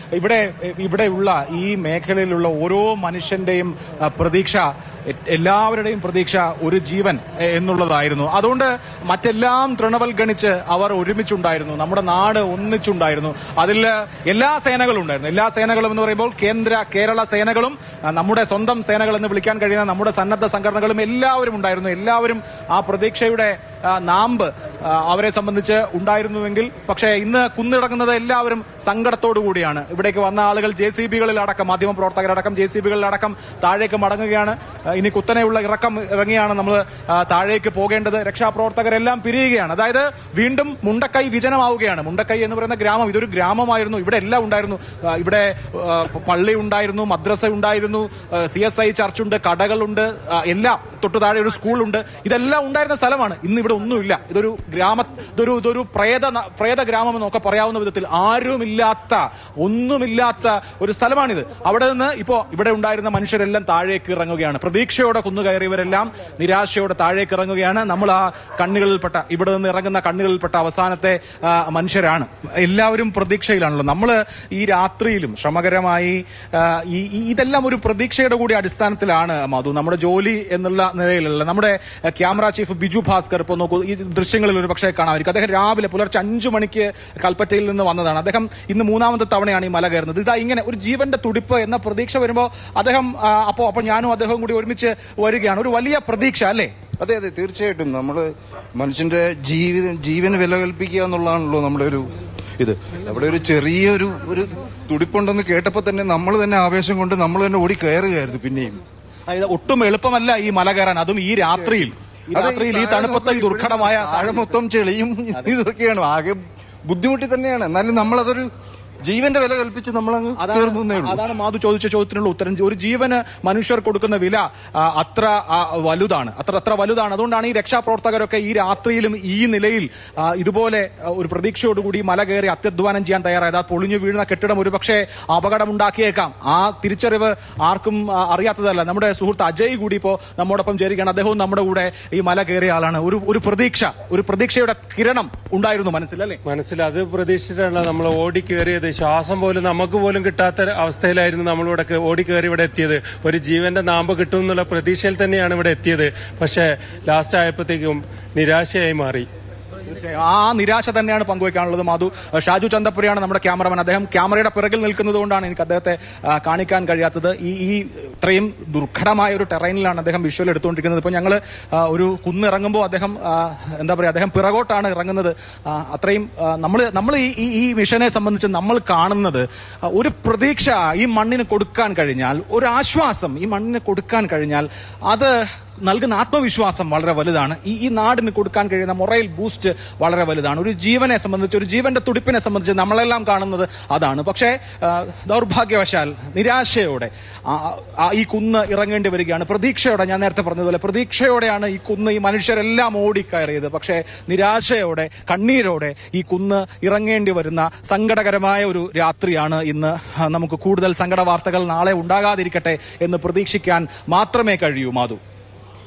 ഇവിടെ ഇവിടെയുള്ള ഈ മേഖലയിലുള്ള ഓരോ മനുഷ്യന്റെയും ആ, പ്രതീക്ഷ എ- എല്ലാവരുടെയും പ്രതീക്ഷ ഒരു ജീവൻ എ- എന്നുള്ളതായിരുന്നു അതുകൊണ്ട് മറ്റെല്ലാം തൃണവൽഗണിച്ച് അവർ ഒരുമിച്ചുണ്ടായിരുന്നു നമ്മുടെ നാട് ഒന്നിച്ചുണ്ടായിരുന്നു അതിൽ എല്ലാ സേനകളും ഉണ്ടായിരുന്നു എല്ലാ സേനകളും എന്ന് പറയുമ്പോൾ കേന്ദ്ര കേരള സേനകളും ആ, നമ്മുടെ സ്വന്തം സേനകൾ എന്ന് വിളിക്കാൻ കഴിയുന്ന നമ്മുടെ സന്നദ്ധ സംഘടനകളും എല്ലാവരും ഉണ്ടായിരുന്നു എല്ലാവരും ആ പ്രതീക്ഷയുടെ ആ, നാമ്പ് ആ, അവരെ സംബന്ധിച്ച് ഉണ്ടായിരുന്നുവെങ്കിൽ പക്ഷേ ഇന്ന് കുന്നിറങ്ങുന്നത് എല്ലാവരും സങ്കടത്തോടു കൂടിയാണ് ഇവിടേക്ക് വന്ന ആളുകൾ ജെ സി ബികളിൽ അടക്കം മാധ്യമ പ്രവർത്തകരടക്കം ജെ സി ബികളിൽ അടക്കം താഴേക്ക് മടങ്ങുകയാണ് ആ, ഇനി കുത്തനെയുള്ള ഇറക്കം ഇറങ്ങിയാണ് നമ്മൾ താഴേക്ക് പോകേണ്ടത് രക്ഷാപ്രവർത്തകരെല്ലാം പിരിയുകയാണ് അതായത് വീണ്ടും മുണ്ടക്കൈ വിജനമാവുകയാണ് മുണ്ടക്കൈ എന്ന് പറയുന്ന ഗ്രാമം ഇതൊരു ഗ്രാമമായിരുന്നു ഇവിടെ എല്ലാം ഉണ്ടായിരുന്നു ആ, ഇവിടെ ആ, പള്ളി ഉണ്ടായിരുന്നു മദ്രസ ഉണ്ടായിരുന്നു സി എസ് ഐ ചർച്ചുണ്ട് കടകളുണ്ട് ആ, എല്ലാം തൊട്ടു താഴെ ഒരു സ്കൂളുണ്ട് ഇതെല്ലാം ഉണ്ടായിരുന്ന സ്ഥലമാണ് ഇന്ന് ഇവിടെ ഒന്നുമില്ല ഇതൊരു ഗ്രാമ ഇതൊരു ഇതൊരു പ്രേത ന- പ്രേത ഗ്രാമം എന്നൊക്കെ പറയാവുന്ന വിധത്തിൽ ആരുമില്ലാത്ത ഒന്നുമില്ലാത്ത ഒരു സ്ഥലമാണിത് അവിടെ നിന്ന് ഇപ്പോ ഇവിടെ ഉണ്ടായിരുന്ന മനുഷ്യരെല്ലാം താഴേക്ക് ഇറങ്ങുകയാണ് പ്രതീക്ഷയോടെ കുന്നു കയറിയവരെല്ലാം നിരാശയോടെ താഴേക്ക് ഇറങ്ങുകയാണ് നമ്മൾ ആ കണ്ണുകളിൽപ്പെട്ട ഇവിടെ നിന്ന് ഇറങ്ങുന്ന കണ്ണുകളിൽപ്പെട്ട അവസാനത്തെ ആ, മനുഷ്യരാണ് എല്ലാവരും പ്രതീക്ഷയിലാണല്ലോ നമ്മൾ ഈ രാത്രിയിലും ശ്രമകരമായി ആ, ഈ ഈ- ഇതെല്ലാം ഒരു പ്രതീക്ഷയുടെ കൂടി അടിസ്ഥാനത്തിലാണ് മധു നമ്മുടെ ജോലി എന്നുള്ള നിലയിലല്ല നമ്മുടെ ആ, ക്യാമറ ചീഫ് ബിജു ഭാസ്കർ ഇപ്പോൾ നോക്കൂ ഈ ദൃശ്യങ്ങളിൽ ഒരു പക്ഷേ കാണാമായിരിക്കും അദ്ദേഹം രാവിലെ പുലർച്ചെ അഞ്ചു മണിക്ക് കൽപ്പറ്റയിൽ നിന്ന് വന്നതാണ് അദ്ദേഹം ഇന്ന് മൂന്നാമത്തെ തവണയാണ് ഈ മല കയറുന്നത് ഇതാ ഇങ്ങനെ ഒരു ജീവന്റെ തുടിപ്പ് എന്ന പ്രതീക്ഷ വരുമ്പോൾ അദ്ദേഹം ആ, അപ്പോ അപ്പോൾ ഞാനും അദ്ദേഹവും കൂടി ഒരുമിച്ച് വരികയാണ് ഒരു വലിയ പ്രതീക്ഷ അല്ലേ അതെ അതെ തീർച്ചയായിട്ടും നമ്മൾ മനുഷ്യന്റെ ജീവിത ജീവന് വില കൽപ്പിക്കുക എന്നുള്ളതാണല്ലോ നമ്മുടെ ഒരു ഇത് അവിടെ ഒരു ചെറിയൊരു ഒരു തുടിപ്പുണ്ടെന്ന് കേട്ടപ്പോൾ തന്നെ നമ്മൾ തന്നെ ആവേശം കൊണ്ട് നമ്മൾ തന്നെ ഓടി കയറുകയായിരുന്നു പിന്നെയും അതായത് ഒട്ടും എളുപ്പമല്ല ഈ മല കയറാൻ അതും ഈ രാത്രിയിൽ ഈ അതെ, രാത്രിയിൽ ഈ താഴെ തണുപ്പത്തിൽ നോക്കൂ, ദുർഘടമായ ഇവിടെ താഴെ മൊത്തം ചെളിയും ഇതൊക്കെയാണ് ആകെ ബുദ്ധിമുട്ടി തന്നെയാണ് എന്നാലും നമ്മൾ അതൊരു ജീവന്റെ വില കൽപ്പിച്ച് നമ്മളങ്ങ് കയറുന്നേ ഉള്ളൂ അതാണ് മാധു ചോദിച്ച ചോദ്യത്തിനുള്ള ഉത്തരം ഒരു ജീവന് മനുഷ്യർ കൊടുക്കുന്ന വില ആ, അത്ര ആ, വലുതാണ് അത്ര അത്ര വലുതാണ് അതുകൊണ്ടാണ് ഈ രക്ഷാപ്രവർത്തകരൊക്കെ ഈ രാത്രിയിലും ഈ നിലയിൽ ആ, ഇതുപോലെ ആ, ഒരു പ്രതീക്ഷയോടുകൂടി മല കയറി അത്യധ്വാനം ചെയ്യാൻ തയ്യാറായത് ആ പൊളിഞ്ഞു വീഴുന്ന കെട്ടിടം ഒരു പക്ഷേ അപകടമുണ്ടാക്കിയേക്കാം ആ തിരിച്ചറിവ് ആർക്കും ആ, അറിയാത്തതല്ല നമ്മുടെ സുഹൃത്ത് അജയ് കൂടി ഇപ്പോ നമ്മോടൊപ്പം ചേരുകയാണ് അദ്ദേഹവും നമ്മുടെ കൂടെ ഈ മല കയറിയ ആളാണ് ഒരു ഒരു പ്രതീക്ഷ ഒരു പ്രതീക്ഷയുടെ കിരണം ഉണ്ടായിരുന്നു മനസ്സിൽ അല്ലേ മനസ്സിൽ അത് പ്രതീക്ഷിച്ചിട്ടാണ് നമ്മൾ ഓടി കയറിയത് ശ്വാസം പോലും നമുക്ക് പോലും കിട്ടാത്ത അവസ്ഥയിലായിരുന്നു നമ്മളിവിടെ കേ- ഓടി കയറി ഇവിടെ എത്തിയത് ഒരു ജീവന്റെ നാമ്പ് കിട്ടും എന്നുള്ള പ്രതീക്ഷയിൽ തന്നെയാണ് ഇവിടെ എത്തിയത് പക്ഷേ ലാസ്റ്റ് ആയപ്പോഴത്തേക്കും നിരാശയായി മാറി തീർച്ചയായും ആ നിരാശ തന്നെയാണ് പങ്കുവയ്ക്കാനുള്ളത് മാധു ഷാജു ചന്തപുരിയാണ് നമ്മുടെ ക്യാമറമാൻ അദ്ദേഹം ക്യാമറയുടെ പിറകിൽ നിൽക്കുന്നത് കൊണ്ടാണ് എനിക്ക് അദ്ദേഹത്തെ ആ, കാണിക്കാൻ കഴിയാത്തത് ഈ ഈ ഇത്രയും ദുർഘടമായ ഒരു ടെറൈനിലാണ് അദ്ദേഹം വിഷ്വൽ എടുത്തുകൊണ്ടിരിക്കുന്നത് ഇപ്പൊ ഞങ്ങൾ ഒരു കുന്നിറങ്ങുമ്പോൾ അദ്ദേഹം ആ, എന്താ പറയുക അദ്ദേഹം പിറകോട്ടാണ് ഇറങ്ങുന്നത് ആ, അത്രയും നമ്മൾ നമ്മൾ ഈ ഈ- ഈ മിഷനെ സംബന്ധിച്ച് നമ്മൾ കാണുന്നത് ആ, ഒരു പ്രതീക്ഷ ഈ മണ്ണിന് കൊടുക്കാൻ കഴിഞ്ഞാൽ ഒരു ആശ്വാസം ഈ മണ്ണിന് കൊടുക്കാൻ കഴിഞ്ഞാൽ അത് നൽകുന്ന ആത്മവിശ്വാസം വളരെ വലുതാണ് ഈ ഈ നാടിന് കൊടുക്കാൻ കഴിയുന്ന മൊറൈൽ ബൂസ്റ്റ് വളരെ വലുതാണ് ഒരു ജീവനെ സംബന്ധിച്ച് ഒരു ജീവന്റെ തുടിപ്പിനെ സംബന്ധിച്ച് നമ്മളെല്ലാം കാണുന്നത് അതാണ് പക്ഷേ ആ, ദൗർഭാഗ്യവശാൽ നിരാശയോടെ ആ- ആ ഈ കുന്ന് ഇറങ്ങേണ്ടി വരികയാണ് പ്രതീക്ഷയോടെ ഞാൻ നേരത്തെ പറഞ്ഞതുപോലെ പ്രതീക്ഷയോടെയാണ് ഈ കുന്ന് ഈ മനുഷ്യരെല്ലാം ഓടിക്കയറിയത് പക്ഷേ നിരാശയോടെ കണ്ണീരോടെ ഈ കുന്ന് ഇറങ്ങേണ്ടി വരുന്ന സങ്കടകരമായ ഒരു രാത്രിയാണ് ഇന്ന് ആ, നമുക്ക് കൂടുതൽ സങ്കട വാർത്തകൾ നാളെ ഉണ്ടാകാതിരിക്കട്ടെ എന്ന് പ്രതീക്ഷിക്കാൻ മാത്രമേ കഴിയൂ മാധു